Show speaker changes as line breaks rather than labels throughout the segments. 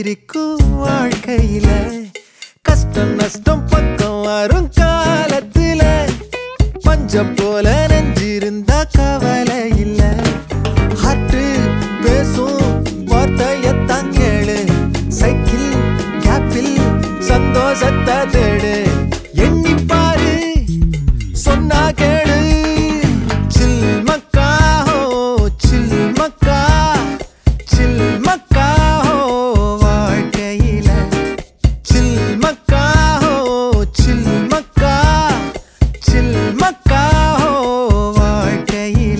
எஞ்சிருக்கும் வாழ்க்கையில கஷ்டம் நஷ்டம் பக்கம் வரும் காலத்துல பஞ்சம் போல நெஞ்சிருந்தா கவலை இல்ல ஹார்ட் பேசும் வார்த்தையத்தான் கேளு சைக்கிள் கேப்பில் சந்தோஷத்தை தேடு எண்ணி பாரு சொன்னா கேளு சில் மக்கா ஹோ சில் மக்கா சில் மக்கா ஹோ வாழ்க்கையில சில் மக்கா ஹோ சில் மக்கா சில் மக்கா ஹோ வாழ்க்கையில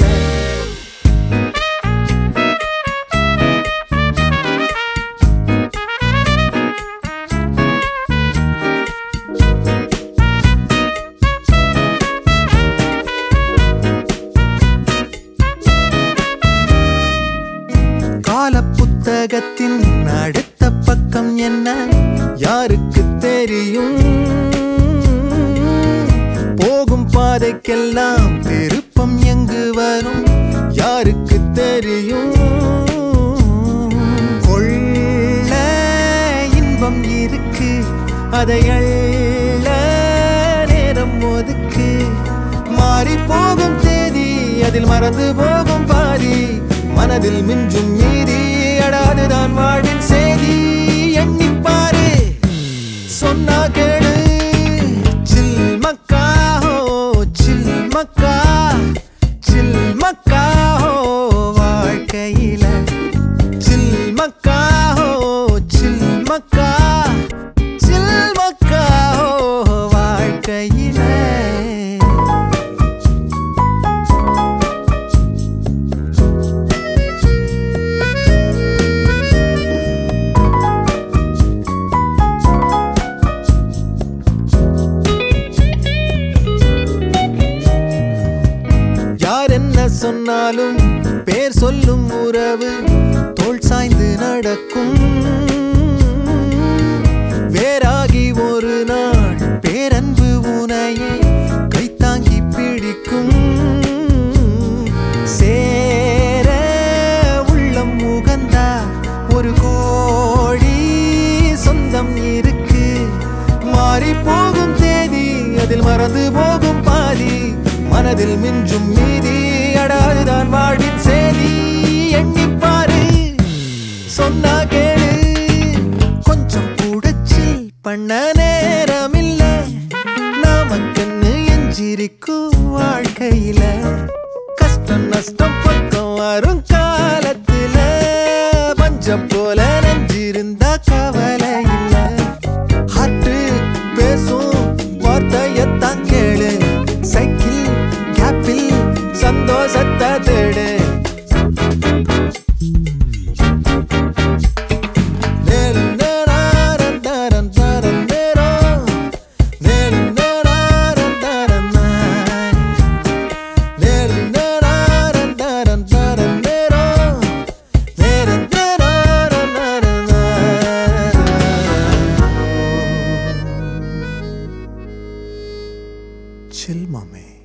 கால புத்தகத்தின் அடுத்த பக்கம் என்ன யாருக்கு தெரியும் போகும் பாதைக்கெல்லாம் திருப்பம் எங்கு வரும் யாருக்கு தெரியும் கொள்ள இன்பம் இருக்கு அதை அள்ள நேரம் ஒதுக்கு மாறி போகும் தேதி அதில் மறந்து போகும் பாதி மனதில் மிஞ்சும் மீதி அடாதுதான் வாழ்வின் செய்தி எண்ணிப்பாரு சொன்னா கேளு சில் மக்கா ஹோ சில் மக்கா சில் மக்கா ஹோ வாழ்க்கையில சில் மக்கா ஹோ சில் மக்கா சில் மக்கா ஹோ வாழ்க்கையில யார் என்ன சொன்னாலும் பேர் சொல்லும் உறவு தோள் சாய்ந்து நடக்கும் வேறாகி ஒரு நாள் பேரன்பு உனையே கைத்தாங்கி பிடிக்கும் சேர உள்ளம் உகந்தா ஒரு கோடி சொந்தம் இருக்கு மாறி போகும் தேதி அதில் மறந்து போகும் பாதி மனதில் மிஞ்சும் மீதி அடாதுதான் வாழ்வின் சேதி எண்ணிப்பாரு சொன்னா கேளு கொஞ்சம் கூட சில் பண்ண நேரம் இல்ல நாமக்கண்ணு எஞ்சிருக்கும் வாழ்க்கையில கஷ்டம் நஷ்டம் பக்கம் வரும் காலத்துல பஞ்சம் போல நெஞ்சிருந்தா கவலை இல்ல ஹார்ட் பேசும் வார்த்தையத்தான் கேளு சைக்கிள் கேப்பில் சந்தோஷத்தை தேடு நேரு நேராரன் தாரன் தாரன் நேரோ. நேரு நேராரன் தாரன் நாய். நேரு நேராரன் தாரன் தாரன் நேரோ. நேரு நேராரன் தாரன் நாய். Chill, mommy.